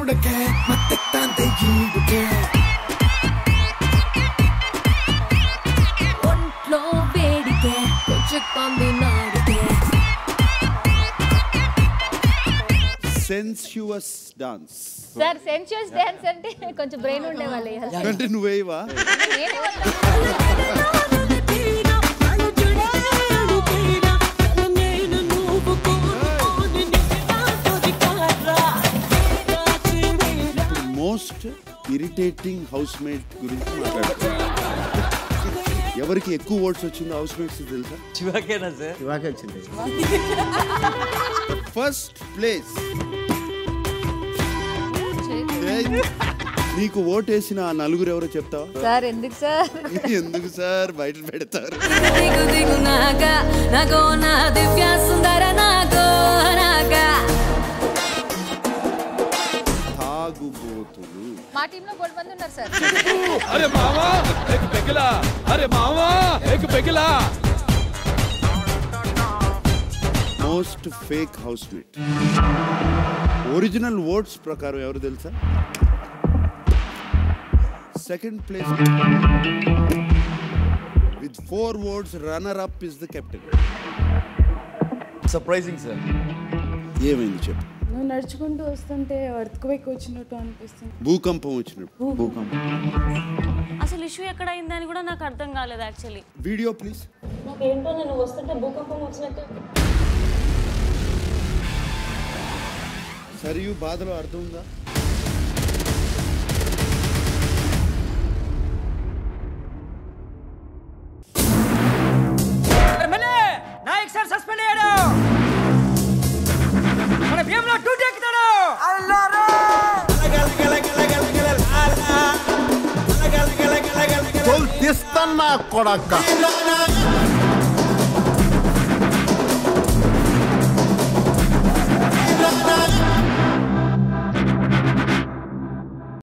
ನೋಡಕ್ಕೆ ಮತ್ತೆ ತಾಂತೆ ಈಡುಗೆ ఒంట్లో వేడికే కొంచెక్కంది నాడికే sensuous dance sir sensuous dance అంటే కొంచెం బ్రెయిన్ ఉండేవాళ్ళు అంటే నువ్వేవా నేనే వద్దా? మోస్ట్ ఇరిటేటింగ్ హౌస్ మేట్ గురించి మాట్లాడుతున్నాను ఎవరికి ఎక్కువ ఓట్స్ వచ్చిందో హౌస్ మేట్స్ తెలుసా శివకేనా సార్ ఇవాకే వచ్చింది ఫస్ట్ ప్లేస్ నీకు ఓటేసిన ఆ నలుగురు ఎవరో చెప్తావా సార్ ఎందుకు సార్ ఎందుకు సార్ బయట పెడతారు దిగు దిగు నాగా నాగో నా దివ్య సుందర నాగో నాగా తాగుబోతులు మా టీంలో బోల్డ్ మంది ఉన్నారు సార్ अरे मामा एक पेगला अरे मामा एक पेगला most fake housemate original votes ప్రకారం ఎవరు తెలుసా second place with four votes runner up is the captain surprising sir ఏమైంది చెప్పు నువ్వు నడుచుకుంటూ వస్తుంటే వర్త్క్వేక్ వచ్చినట్టు అనిపిస్తుంది భూకంపం వచ్చినప్పుడు భూకంపం అసలు ఇష్యూ ఎక్కడ అయిందని కూడా నాకు అర్థం కాలేదు యాక్చువల్లీ వీడియో ప్లీజ్ నాకేంటో నేను వస్తుంటే భూకంపం వచ్చినట్టు సరియు బాధలో అర్థం ఉందా నాయక్ సార్ సస్పెండ్ అయ్యాడు మన భీమ్లో డ్యూటీ ఎక్కుతాడు తీస్తాను నా కొడక్క